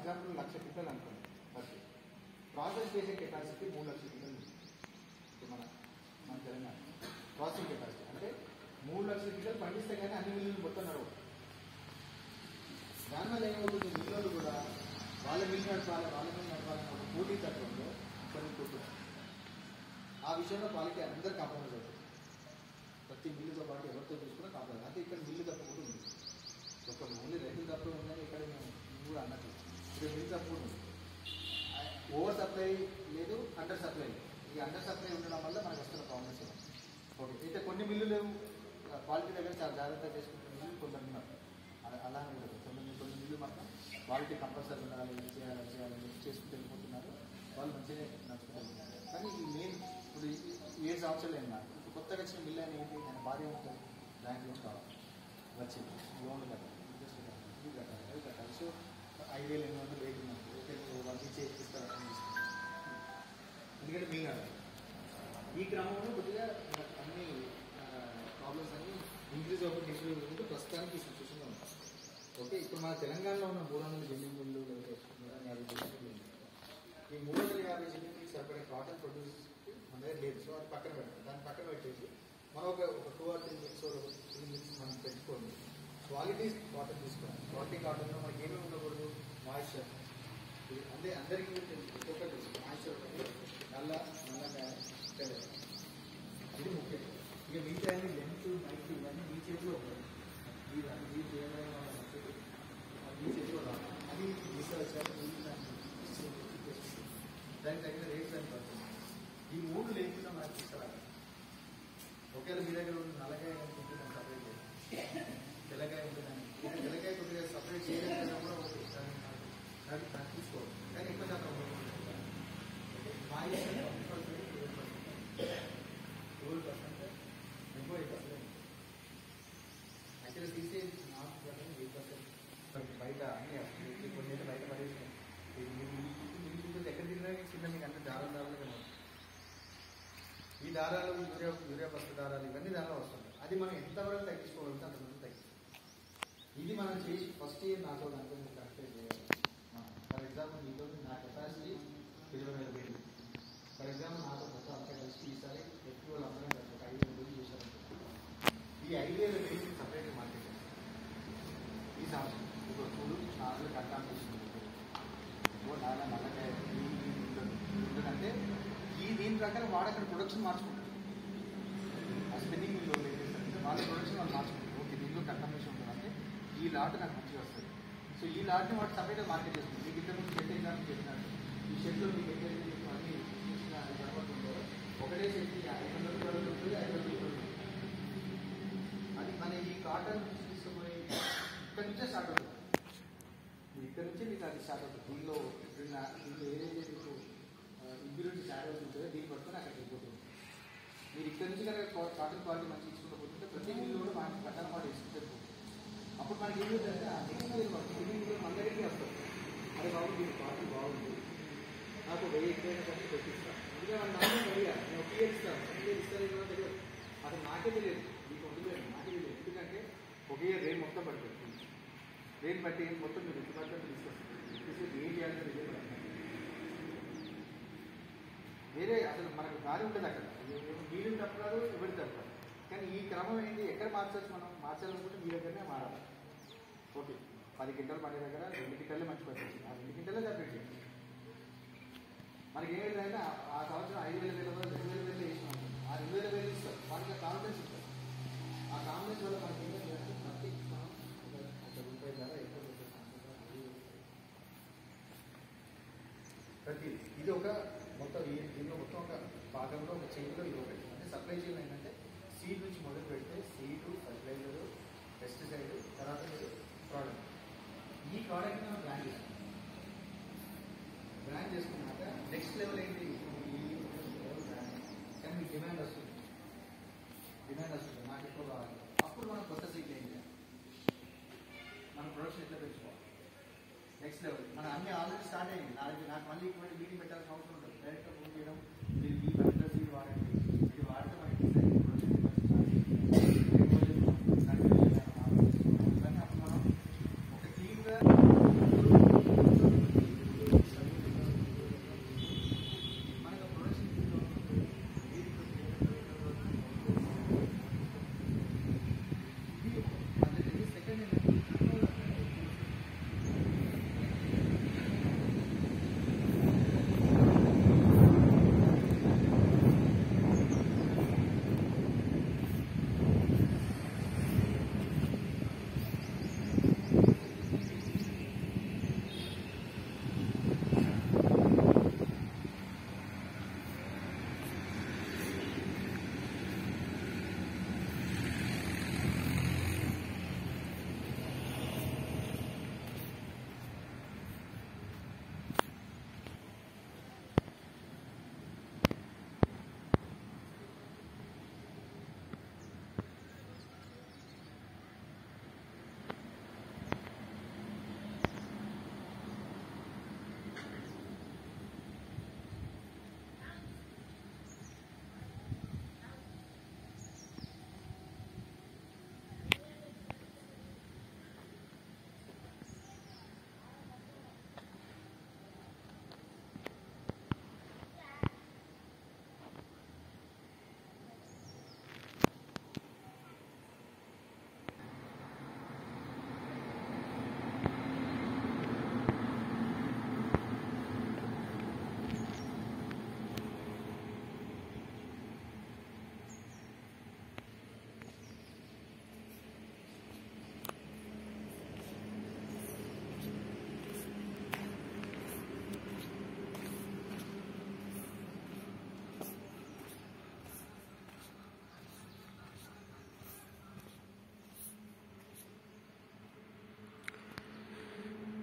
Example లక్ష quintal అనుకోండి first process చేసే కెపాసిటీ మూడు లక్షల క్వింటల్ ఉంది ఇప్పుడు మన మన తెలంగాణ ప్రాసెసింగ్ కెపాసిటీ అంటే మూడు లక్షల క్వింటల్ పండిస్తే కానీ అన్ని మిల్లులు మొత్తం నడవు దానివల్ల ఏమవుతుంది మిల్లులు కూడా వాళ్ళ మిల్లు నడపాలి వాళ్ళ మిల్లు నడపాలని ఒక పోటీ తత్వంలో కొన్ని కూర్చున్నారు ఆ విషయంలో క్వాలిటీ అందరు కాంప్రమైజ్ అవుతుంది ప్రతి మిల్లుతో పాటు ఎవరితో చూసుకున్నా కాంప్రమైజ్ అంటే ఇక్కడ మిల్లు తప్పకుండా ఉంది ఒక ఓన్లీ రైతులు తప్ప ఉందని ఇక్కడ మేము మేము కూడా అన్నట్టు ఇక్కడ మిల్లు తప్పకుండా ఉంది ఓవర్ సప్లై లేదు అండర్ సప్లై లేదు ఈ అండర్ సప్లై ఉండడం వల్ల మనకు వస్తున్న ప్రాబ్లమ్స్ ఓకే అయితే కొన్ని మిల్లులు క్వాలిటీ దగ్గర చాలా జాగ్రత్త చేసుకుంటున్న మిల్లులు కొందరు ఉన్నారు అలా అలా అని ఉండదు కొన్ని కొన్ని మిల్లు మాత్రం క్వాలిటీ కంపల్సరీ ఉండాలి ఇది చేయాలి అది చేయాలి ఇది చేసుకుంటూ వెళ్ళిపోతున్నారు వాళ్ళు మంచిగానే నడుచుకుంటారు కానీ ఈ మెయిన్ ఇప్పుడు ఈ- ఈ ఏ సంవత్సరాలు అయినా ఇప్పుడు కొత్తగా వచ్చిన మిల్లు అని ఏంటి దాని భార్య ఉంటుంది బ్యాంక్ లోన్ కావాలి వచ్చింది లోన్లు కట్టాలి ఇంట్రెస్ట్ కట్టాలి ఇది కట్టాలి అది కట్టాలి సో ఐదు వేలు ఎనిమిది వందలు వెయిట్ ఉన్నది ఓకే వాళ్ళు ఇచ్చే ఇస్తారు అర్థం చేసుకుంటారు ఎందుకంటే మీ కాదు ఈ క్రమంలో కొద్దిగా మనకు అన్ని ప్రాబ్లమ్స్ అన్ని ఇంక్రీజ్ అవ్వడం డిక్రీజ్ అవ్వడం ప్రస్తుతానికి ఈ సిచ్యువేషన్లో ఉంది ఓకే ఇప్పుడు మన తెలంగాణలో ఉన్న మూడు వందల జిల్లింగ్ మిల్లు లేకపోతే మూడు వందల యాభై జిల్లింగ్ మిల్లు ఈ మూడు వందల యాభై జిల్లింగ్కి సరిపడే కాటన్ ప్రొడ్యూస్ మన దగ్గర లేదు సో అది పక్కన పెట్టాలి దాన్ని పక్కన పెట్టేసి మనం ఒక ఒక two or three mix three mix మనం పెట్టుకోండి క్వాలిటీ కాటన్ తీసుకోవాలి క్వాలిటీ కాటన్లో మనకి ఏమేమి ఉండకూడదు మాయిశ్చర్ అంటే అందరికీ కూడా తెలుసు ఒక్కొక్కటి తెలుసు మాయిశ్చర్ ఒకటి నల్ల నల్లకాయ తెల్ల ఇది ముఖ్యం ఇక మిగతా అన్ని లెంత్ నైట్ ఇవన్నీ మీ చేతిలో ఉంటాయి ఇది అది ఇది చేయడం వల్ల మంచిది. అది మీ చేతిలో రాదు అది రీసెర్చ్ దానికి తగిన రేట్స్ అని పడుతుంది ఈ మూడు లేకుండా మనకు తీసుకురాలి ఒకవేళ మీ దగ్గర ఉన్న నల్లకాయ కనుకుంటే దాన్ని సపరేట్ చేయాలి తెల్లకాయ ఉంటుందని తెల్లకాయ కొద్దిగా సపరేట్ చేయడం కూడా ఓకే దాన్ని నాకు నాకు నాకు తీసుకోవాలి కానీ ఎక్కువ శాతం ఉండకూడదు. మా ఇష్టం twenty percent twelve percent twelve percent ఎక్కువ ఎయిట్ పర్సెంట్ యాక్చువల్లీ తీసే నాకు ప్రకారం ఎయిట్ పర్సెంట్ బయట అన్ని అసలు కొన్ని అయితే బయట పడేసినాయి ఇది మీకు మీకు మీకు ఎక్కడ తిరిగినా చిన్న మీకు అన్ని దారాలు దారాలు కనబడుతుంది ఈ దారాలు యూరియా యూరియా పసుపు దారాలు ఇవన్నీ దారాలు వస్తుంది అది మనం ఎంతవరకు తగ్గించుకోగలిగితే అంతవరకు తగ్గిస్తాం ఇది మనం చేసి ఫస్ట్ ఇయర్ నాతో దాంతో కరెక్ట్ చేయాలి ఫర్ ఎగ్జాంపుల్ మీతో నా కెపాసిటీ ఇరవై వేల వేలు ఫర్ ఎగ్జాంపుల్ నాతో మొత్తం అంతా కలిసి ఈసారి ఎక్కువ వాళ్ళు అందరం కలిసి ఒక ఐదు వేల వేలు చేశారు ఈ ఐదు వేల వేలు సపరేట్ మార్కెట్ ఈ సంవత్సరం ఇప్పుడు చూడు నాలుగు కట్టాల్సి ఓ నాన్న నల్లకాయ ఈ ఈ ఉంటుంది. ఎందుకంటే ఈ దీని ప్రకారం వాడు అక్కడ ప్రొడక్షన్ మార్చుకుంటారు ఆ స్పిన్నింగ్ మిల్లో ఏం చేస్తారంటే వాళ్ళ ప్రొడక్షన్ వాళ్ళు మార్చుకుంటారు ఓకే దీనిలో కట్టమేషన్ ఉంటుంది అంటే ఈ లాట్ నాకు మంచిగా వస్తుంది సో ఈ లాట్ని వాడు సపరేట్గా మార్కెట్ చేస్తుంది మీకు ఇంతకు ముందు షెడ్ ఎగ్జాంపుల్ చెప్పినట్టు ఈ షెడ్లో మీకు ఎక్కడైతే మీకు అన్ని చూసిన కనబడుతుందో ఒకటే షెడ్ ఐదు వందల రూపాయలు ఉంటుంది ఐదు వందల రూపాయలు ఉంటుంది. అది మన ఈ కాటన్ తీసుకుపోయి ఇక్కడ నుంచే స్టార్ట్ అవుతుంది మీరు ఇక్కడ నుంచే మీకు అది స్టార్ట్ అవుతుంది దీనిలో ఇప్పుడు నా- దీనిలో ఏదైతే మీకు ఇంప్యూరిటీ యాడ్ అవుతుందో దీన్ని పట్టుకొని అక్కడికి వెళ్ళిపోతుంది మీరు ఇక్కడ నుంచి కనుక కా- కాటన్ క్వాలిటీ మంచి ఇచ్చుకుంటూ పోతుంటే ప్రతి మిల్లు కూడా మనకి కట్టన్ క్వాలిటీ ఇచ్చుకుంటే పోతుంది అప్పుడు మనకి ఏం చేద్దంటే ఆ నెక్స్ట్ మిల్లు మనకి ఈ మిల్లు మన దగ్గరికి వస్తుంది అరే బాబు దీని క్వాలిటీ బాగుంది నాకు వెయ్యి ఎక్కువైనా ఖర్చు పెట్టిస్తాను అందుకే మన నాన్న అడిగా నేను ఒక ఇయర్ ఇస్తాను ఒక ఇయర్ ఇస్తాను ఏమో తెలియదు అసలు నాకే తెలియదు మీకు ఉండలేదు నాకే తెలియదు ఎందుకంటే ఒక ఇయర్ రేట్ మొత్తం పడుతుంది రేట్ బట్టి మొత్తం మీరు ఎంత పడుతుంది తీసుకొస్తుంది తీసుకొచ్చి ఏం చేయాలో తెలియదు వేరే అసలు మనకు గాలి ఉంటుంది అక్కడ వీళ్ళు తప్పరాదు ఎవరి తప్పరాదు కానీ ఈ క్రమం ఏంటి ఎక్కడ మార్చచ్చు మనం మార్చాలనుకుంటే మీ దగ్గరనే మారాలి ఓకే పది గింటలు పడే దగ్గర రెండు గింటలే మంచి పడుతుంది ఆ రెండు గింటలే సపరేట్ చేయండి మనకి ఏమైందంటే ఆ- ఆ సంవత్సరం ఐదు వేల వేల వరకు రెండు వేల వేలు వేసిన ఆ రెండు వేల వేలు ఇస్తారు వాళ్ళకి కాన్ఫిడెన్స్ ఇస్తారు ఆ కాన్ఫిడెన్స్ వల్ల మనకి ఏంటంటే ప్రతి మనం ఒక- ఒక రూపాయి ధర ఎక్కువ పెట్టే confidence వల్ల ప్రతి ఇది ఒక మొత్తం ఈ దీనిలో మొత్తం ఒక భాగంలో ఒక చైన్లో ఇది ఒకటి అంటే సప్లై చైన్ ఏంటంటే సీడ్ నుంచి మొదలు పెడితే సీడు ఫర్టిలైజర్ పెస్టిసైడ్ తర్వాత మీరు ప్రోడక్ట్ ఈ ప్రోడక్ట్ మనం బ్రాండ్ చేస్తాం బ్రాండ్ చేసుకున్నాక నెక్స్ట్ లెవెల్ ఏంటి ఈ లెవెల్ బ్రాండ్ కానీ మీకు డిమాండ్ వస్తుంది డిమాండ్ వస్తుంది నాకు ఎక్కువ కావాలి అప్పుడు మనం కొత్త సీట్ ఏం చేయాలి మన ప్రొడక్షన్ ఎట్లా పెంచుకోవాలి నెక్స్ట్ లెవెల్ మన అన్ని ఆల్రెడీ స్టార్ట్ అయింది నాకు నాకు మళ్ళీ ఇటువంటి మీటింగ్ పెట్టాల్సిన అవసరం ఉంటుంది డైరెక్ట్గా ఫోన్ చేయడం మీరు ఈ పర్టికులర్ సీడ్ వాడండి ఇది వాడితే మనకి design production ఇవన్నీ అప్పుడు మనం ఒక టీమ్గా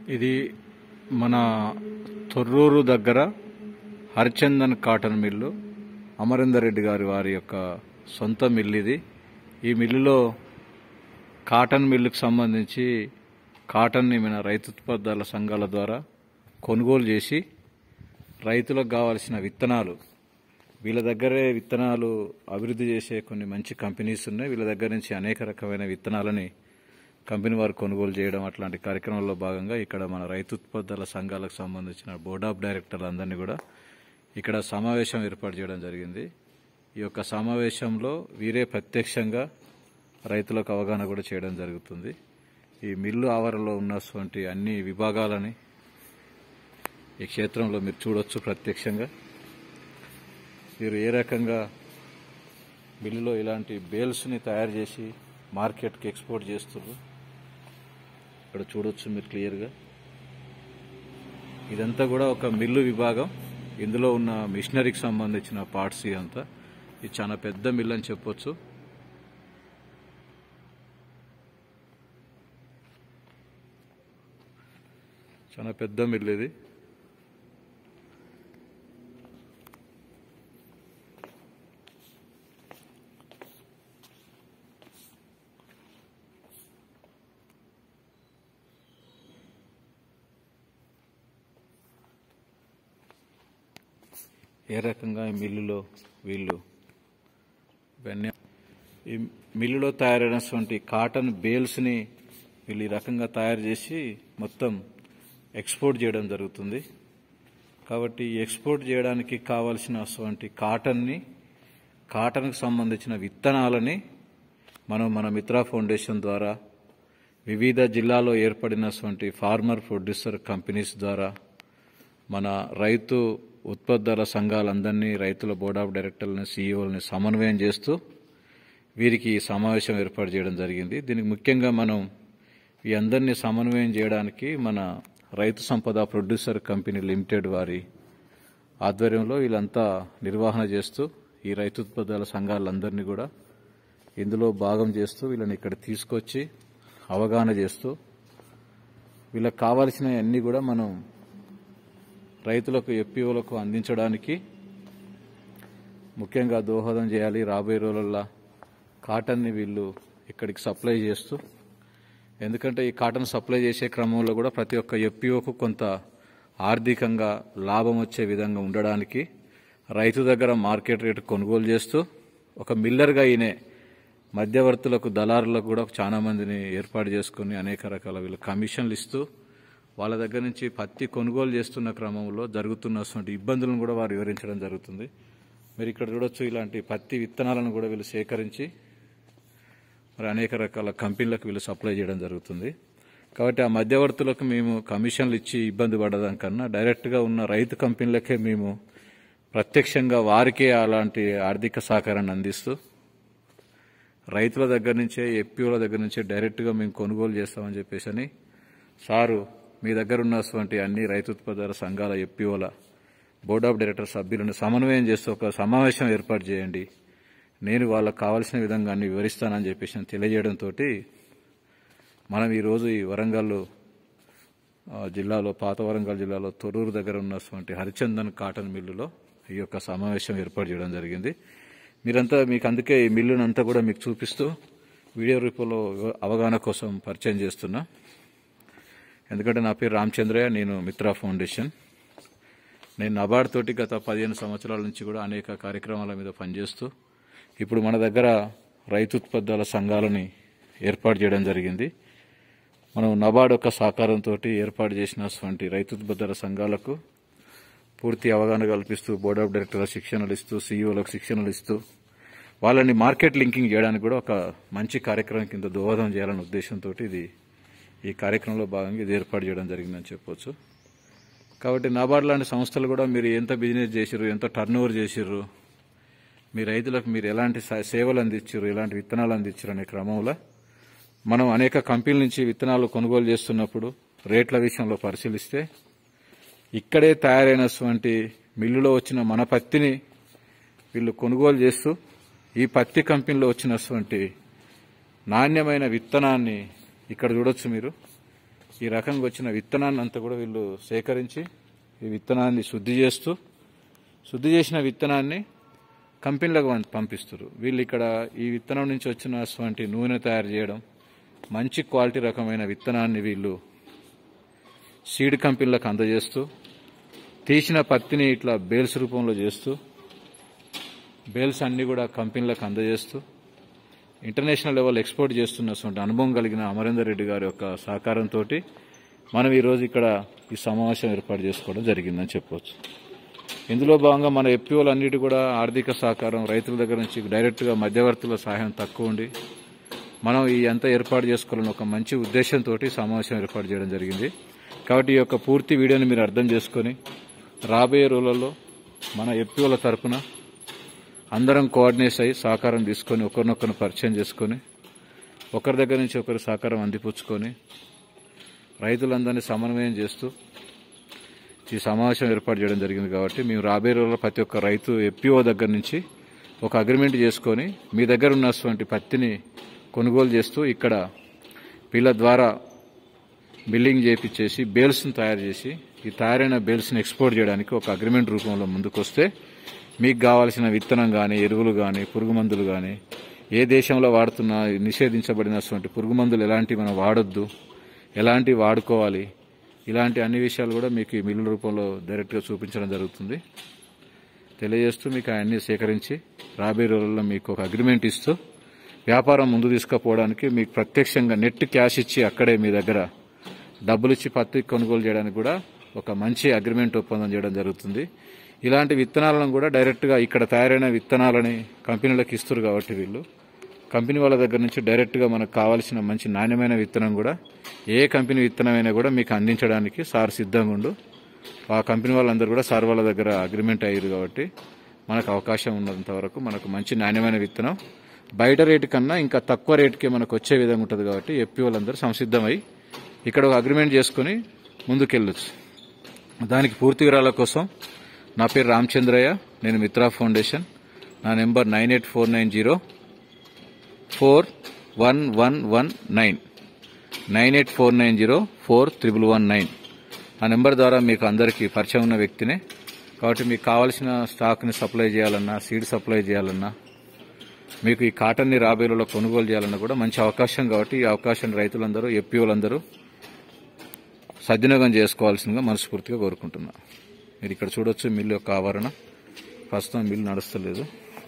ఇది మన తొర్రూరు దగ్గర హరిచందన్ కాటన్ మిల్లు అమరేందర్ రెడ్డి గారి వారి యొక్క సొంత మిల్లు ఇది ఈ మిల్లులో కాటన్ మిల్లుకు సంబంధించి కాటన్ని మన రైతు ఉత్పత్తుల సంఘాల ద్వారా కొనుగోలు చేసి రైతులకు కావాల్సిన విత్తనాలు వీళ్ళ దగ్గరే విత్తనాలు అభివృద్ధి చేసే కొన్ని మంచి కంపెనీస్ ఉన్నాయి వీళ్ళ దగ్గర నుంచి అనేక రకమైన విత్తనాలని కంపెనీ వారు కొనుగోలు చేయడం అట్లాంటి కార్యక్రమంలో భాగంగా ఇక్కడ మన రైతు ఉత్పత్తుల సంఘాలకు సంబంధించిన బోర్డ్ ఆఫ్ డైరెక్టర్లు అందరినీ కూడా ఇక్కడ సమావేశం ఏర్పాటు చేయడం జరిగింది ఈ యొక్క సమావేశంలో వీరే ప్రత్యక్షంగా రైతులకు అవగాహన కూడా చేయడం జరుగుతుంది ఈ మిల్లు ఆవరణలో ఉన్నటువంటి అన్ని విభాగాలని ఈ క్షేత్రంలో మీరు చూడొచ్చు ప్రత్యక్షంగా వీరు ఏ రకంగా మిల్లులో ఇలాంటి బేల్స్ని తయారు చేసి మార్కెట్కి ఎక్స్పోర్ట్ చేస్తున్నారు ఇక్కడ చూడొచ్చు మీరు క్లియర్గా ఇదంతా కూడా ఒక మిల్లు విభాగం ఇందులో ఉన్న మిషనరీకి సంబంధించిన పార్ట్స్ ఇదంతా ఇది చాలా పెద్ద మిల్ అని చెప్పొచ్చు చాలా పెద్ద మిల్ ఇది ఏ రకంగా ఈ మిల్లులో వీళ్ళు ఇవన్నీ ఈ మిల్లులో తయారైనటువంటి కాటన్ బేల్స్ని వీళ్ళు ఈ రకంగా తయారు చేసి మొత్తం ఎక్స్పోర్ట్ చేయడం జరుగుతుంది కాబట్టి ఈ ఎక్స్పోర్ట్ చేయడానికి కావలసినటువంటి కాటన్ని కాటన్కు సంబంధించిన విత్తనాలని మనం మన మిత్రా ఫౌండేషన్ ద్వారా వివిధ జిల్లాలో ఏర్పడినటువంటి ఫార్మర్ ప్రొడ్యూసర్ కంపెనీస్ ద్వారా మన రైతు ఉత్పత్తుల సంఘాలందరినీ రైతుల బోర్డ్ ఆఫ్ డైరెక్టర్లని సీఈఓలని సమన్వయం చేస్తూ వీరికి ఈ సమావేశం ఏర్పాటు చేయడం జరిగింది దీనికి ముఖ్యంగా మనం ఈ అందరినీ సమన్వయం చేయడానికి మన రైతు సంపద ప్రొడ్యూసర్ కంపెనీ లిమిటెడ్ వారి ఆధ్వర్యంలో వీళ్ళంతా నిర్వహణ చేస్తూ ఈ రైతు ఉత్పత్తుల సంఘాలందరినీ కూడా ఇందులో భాగం చేస్తూ వీళ్ళని ఇక్కడ తీసుకొచ్చి అవగాహన చేస్తూ వీళ్ళకి కావాల్సిన అన్ని కూడా మనం రైతులకు ఎఫ్పిఓలకు అందించడానికి ముఖ్యంగా దోహదం చేయాలి రాబోయే రోజుల్లో కాటన్ని వీళ్ళు ఇక్కడికి సప్లై చేస్తూ ఎందుకంటే ఈ కాటన్ సప్లై చేసే క్రమంలో కూడా ప్రతి ఒక్క ఎఫ్పిఓకు కొంత ఆర్థికంగా లాభం వచ్చే విధంగా ఉండడానికి రైతు దగ్గర మార్కెట్ రేటు కొనుగోలు చేస్తూ ఒక మిల్లర్గా ఈయనే మధ్యవర్తులకు దళారులకు కూడా చాలా మందిని ఏర్పాటు చేసుకుని అనేక రకాల వీళ్ళు కమిషన్లు ఇస్తూ వాళ్ళ దగ్గర నుంచి పత్తి కొనుగోలు చేస్తున్న క్రమంలో జరుగుతున్నటువంటి ఇబ్బందులను కూడా వారు వివరించడం జరుగుతుంది మీరు ఇక్కడ చూడొచ్చు ఇలాంటి పత్తి విత్తనాలను కూడా వీళ్ళు సేకరించి మరి అనేక రకాల కంపెనీలకు వీళ్ళు సప్లై చేయడం జరుగుతుంది కాబట్టి ఆ మధ్యవర్తులకు మేము కమిషన్లు ఇచ్చి ఇబ్బంది పడదాం కన్నా డైరెక్ట్గా ఉన్న రైతు కంపెనీలకే మేము ప్రత్యక్షంగా వారికే అలాంటి ఆర్థిక సహకారాన్ని అందిస్తూ రైతుల దగ్గర నుంచే ఎప్పిఓల దగ్గర నుంచే డైరెక్ట్గా మేము కొనుగోలు చేస్తామని చెప్పేసి అని సారు మీ దగ్గర ఉన్నటువంటి అన్ని రైతు ఉత్పత్తుల సంఘాల ఎప్పిఓల బోర్డ్ ఆఫ్ డైరెక్టర్ సభ్యులను సమన్వయం చేస్తూ ఒక సమావేశం ఏర్పాటు చేయండి నేను వాళ్ళకు కావాల్సిన విధంగా అన్ని వివరిస్తానని చెప్పేసి నేను తెలియజేయడంతో మనం ఈరోజు ఈ వరంగల్ ఆ, జిల్లాలో పాత వరంగల్ జిల్లాలో తొర్రూరు దగ్గర ఉన్నటువంటి హరిచందన్ కాటన్ మిల్లులో ఈ యొక్క సమావేశం ఏర్పాటు చేయడం జరిగింది మీరంతా మీకు అందుకే ఈ మిల్లును అంతా కూడా మీకు చూపిస్తూ వీడియో రూపంలో అవగాహన కోసం పరిచయం చేస్తున్నా ఎందుకంటే నా పేరు రామచంద్రయ్య నేను మిత్రా ఫౌండేషన్ నేను నబార్డ్ తోటి గత పదిహేను సంవత్సరాల నుంచి కూడా అనేక కార్యక్రమాల మీద పనిచేస్తూ ఇప్పుడు మన దగ్గర రైతు ఉత్పత్తుల సంఘాలని ఏర్పాటు చేయడం జరిగింది మనం నబార్డ్ యొక్క సహకారంతో ఏర్పాటు చేసినటువంటి రైతు ఉత్పత్తుల సంఘాలకు పూర్తి అవగాహన కల్పిస్తూ బోర్డ్ ఆఫ్ డైరెక్టర్ల శిక్షణలు ఇస్తూ సీఈఓలకు శిక్షణలు ఇస్తూ వాళ్ళని మార్కెట్ లింకింగ్ చేయడానికి కూడా ఒక మంచి కార్యక్రమం కింద దోహదం చేయాలనే ఉద్దేశంతో ఇది ఈ కార్యక్రమంలో భాగంగా ఇది ఏర్పాటు చేయడం జరిగిందని చెప్పొచ్చు కాబట్టి నాబార్డ్ లాంటి సంస్థలు కూడా మీరు ఎంత బిజినెస్ చేసిర్రు ఎంత టర్న్ ఓవర్ చేసిర్రు మీ రైతులకు మీరు ఎలాంటి స- సేవలు అందించారు ఎలాంటి విత్తనాలు అందించారు అనే క్రమంలో మనం అనేక కంపెనీల నుంచి విత్తనాలు కొనుగోలు చేస్తున్నప్పుడు రేట్ల విషయంలో పరిశీలిస్తే ఇక్కడే తయారైనటువంటి మిల్లులో వచ్చిన మన పత్తిని వీళ్ళు కొనుగోలు చేస్తూ ఈ పత్తి కంపెనీలో వచ్చినటువంటి నాణ్యమైన విత్తనాన్ని ఇక్కడ చూడొచ్చు మీరు ఈ రకంగా వచ్చిన విత్తనాన్ని అంతా కూడా వీళ్ళు సేకరించి ఈ విత్తనాన్ని శుద్ధి చేస్తూ శుద్ధి చేసిన విత్తనాన్ని కంపెనీలకు పం- పంపిస్తారు వీళ్ళు ఇక్కడ ఈ విత్తనం నుంచి వచ్చినటువంటి నూనె తయారు చేయడం మంచి క్వాలిటీ రకమైన విత్తనాన్ని వీళ్ళు సీడ్ కంపెనీలకు అందజేస్తూ తీసిన పత్తిని ఇట్లా బేల్స్ రూపంలో చేస్తూ బేల్స్ అన్ని కూడా కంపెనీలకు అందజేస్తూ ఇంటర్నేషనల్ లెవెల్ ఎక్స్పోర్ట్ చేస్తున్నటువంటి అనుభవం కలిగిన అమరేందర్ రెడ్డి గారి యొక్క సహకారంతో మనం ఈరోజు ఇక్కడ ఈ సమావేశం ఏర్పాటు చేసుకోవడం జరిగిందని చెప్పవచ్చు ఇందులో భాగంగా మన ఎఫ్పిఓలు అన్నిటి కూడా ఆర్థిక సహకారం రైతుల దగ్గర నుంచి డైరెక్ట్గా మధ్యవర్తుల సహాయం తక్కువ ఉండి మనం ఈ అంతా ఏర్పాటు చేసుకోవాలని ఒక మంచి ఉద్దేశంతో సమావేశం ఏర్పాటు చేయడం జరిగింది కాబట్టి ఈ యొక్క పూర్తి వీడియోని మీరు అర్థం చేసుకొని రాబోయే రోజులలో మన ఎఫ్పిఓల తరపున అందరం కోఆర్డినేట్ అయ్యి సహకారం తీసుకొని ఒకరినొకరిని పరిచయం చేసుకొని ఒకరి దగ్గర నుంచి ఒకరి సహకారం అందిపుచ్చుకొని రైతులందరినీ సమన్వయం చేస్తూ ఈ సమావేశం ఏర్పాటు చేయడం జరిగింది కాబట్టి మేము రాబోయే రోజుల్లో ప్రతి ఒక్క రైతు ఎఫ్పిఓ దగ్గర నుంచి ఒక అగ్రిమెంట్ చేసుకొని మీ దగ్గర ఉన్నటువంటి పత్తిని కొనుగోలు చేస్తూ ఇక్కడ వీళ్ళ ద్వారా బిల్లింగ్ చేపించేసి బేల్స్ని తయారు చేసి ఈ తయారైన బేల్స్ని ఎక్స్పోర్ట్ చేయడానికి ఒక అగ్రిమెంట్ రూపంలో ముందుకొస్తే మీకు కావాల్సిన విత్తనం కానీ ఎరువులు కానీ పురుగు మందులు కానీ ఏ దేశంలో వాడుతున్న నిషేధించబడినటువంటి పురుగు మందులు ఎలాంటివి మనం వాడొద్దు ఎలాంటివి వాడుకోవాలి ఇలాంటి అన్ని విషయాలు కూడా మీకు ఈ మిల్లుల రూపంలో డైరెక్ట్గా చూపించడం జరుగుతుంది తెలియజేస్తూ మీకు అవన్నీ సేకరించి రాబోయే రోజుల్లో మీకు ఒక అగ్రిమెంట్ ఇస్తూ వ్యాపారం ముందు తీసుకుపోవడానికి మీకు ప్రత్యక్షంగా నెట్ క్యాష్ ఇచ్చి అక్కడే మీ దగ్గర డబ్బులు ఇచ్చి పత్తి కొనుగోలు చేయడానికి కూడా ఒక మంచి అగ్రిమెంట్ ఒప్పందం చేయడం జరుగుతుంది ఇలాంటి విత్తనాలను కూడా డైరెక్ట్గా ఇక్కడ తయారైన విత్తనాలని కంపెనీలకు ఇస్తారు కాబట్టి వీళ్ళు కంపెనీ వాళ్ళ దగ్గర నుంచి డైరెక్ట్గా మనకు కావాల్సిన మంచి నాణ్యమైన విత్తనం కూడా ఏ కంపెనీ విత్తనమైనా కూడా మీకు అందించడానికి సార్ సిద్ధంగా ఉండు ఆ కంపెనీ వాళ్ళందరూ కూడా సార్ వాళ్ళ దగ్గర అగ్రిమెంట్ అయ్యారు కాబట్టి మనకు అవకాశం ఉన్నంత వరకు మనకు మంచి నాణ్యమైన విత్తనం బయట రేటు కన్నా ఇంకా తక్కువ రేటుకే మనకు వచ్చే విధంగా ఉంటుంది కాబట్టి ఎప్పి వాళ్ళందరూ సంసిద్ధమై ఇక్కడ ఒక అగ్రిమెంట్ చేసుకుని ముందుకెళ్ళొచ్చు దానికి పూర్తి వివరాల కోసం నా పేరు రామచంద్రయ్య నేను మిత్రా ఫౌండేషన్ నా number nine eight four nine zero four one one one nine nine eight four nine zero four triple one nine ఆ నెంబర్ ద్వారా మీకు అందరికీ పరిచయం ఉన్న వ్యక్తినే కాబట్టి మీకు కావాల్సిన స్టాక్ని సప్లై చేయాలన్నా సీడ్ సప్లై చేయాలన్నా మీకు ఈ కాటన్ని రాబోయేలో కొనుగోలు చేయాలన్నా కూడా మంచి అవకాశం కాబట్టి ఈ అవకాశాన్ని రైతులందరూ ఎప్పిఓలందరూ సద్వినియోగం చేసుకోవాల్సిందిగా మనస్ఫూర్తిగా కోరుకుంటున్నా మీరు ఇక్కడ చూడొచ్చు మిల్లు యొక్క ఆవరణ ప్రస్తుతం మిల్లు నడుస్తలేదు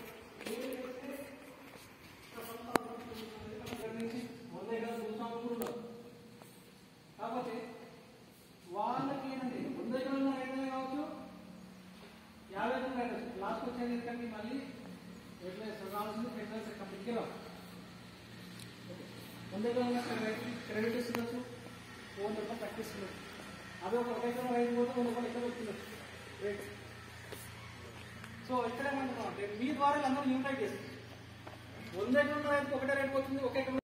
కాకపోతే వాళ్ళకి ఏంటంటే వంద ఎకరాల రైతులే కావచ్చు యాభై ఎకరాల రైతు లాస్ట్ వచ్చేది ఎందుకంటే మళ్ళీ ఫెర్టిలైజర్ రావాల్సింది ఫెర్టిలైజర్ కంపెనీకి రావు ఓకే. వంద ఎకరాల రైతు క్రెడిట్ ఇస్తుండొచ్చు వంద రూపాయలు ప్రాక్టీస్ ఉండొచ్చు అదే ఒక ఒక ఎకరం రైతు పోతే వంద రూపాయలు ఎక్కడ వస్తుండొచ్చు రేట్ సో ఇక్కడ ఏమంటున్నాం అంటే మీ ద్వారా అందరూ యూనిటైట్ చేస్తారు వంద ఎకరాల రైతుకు ఒకటే రేట్ పోతుంది ఒక ఎకరం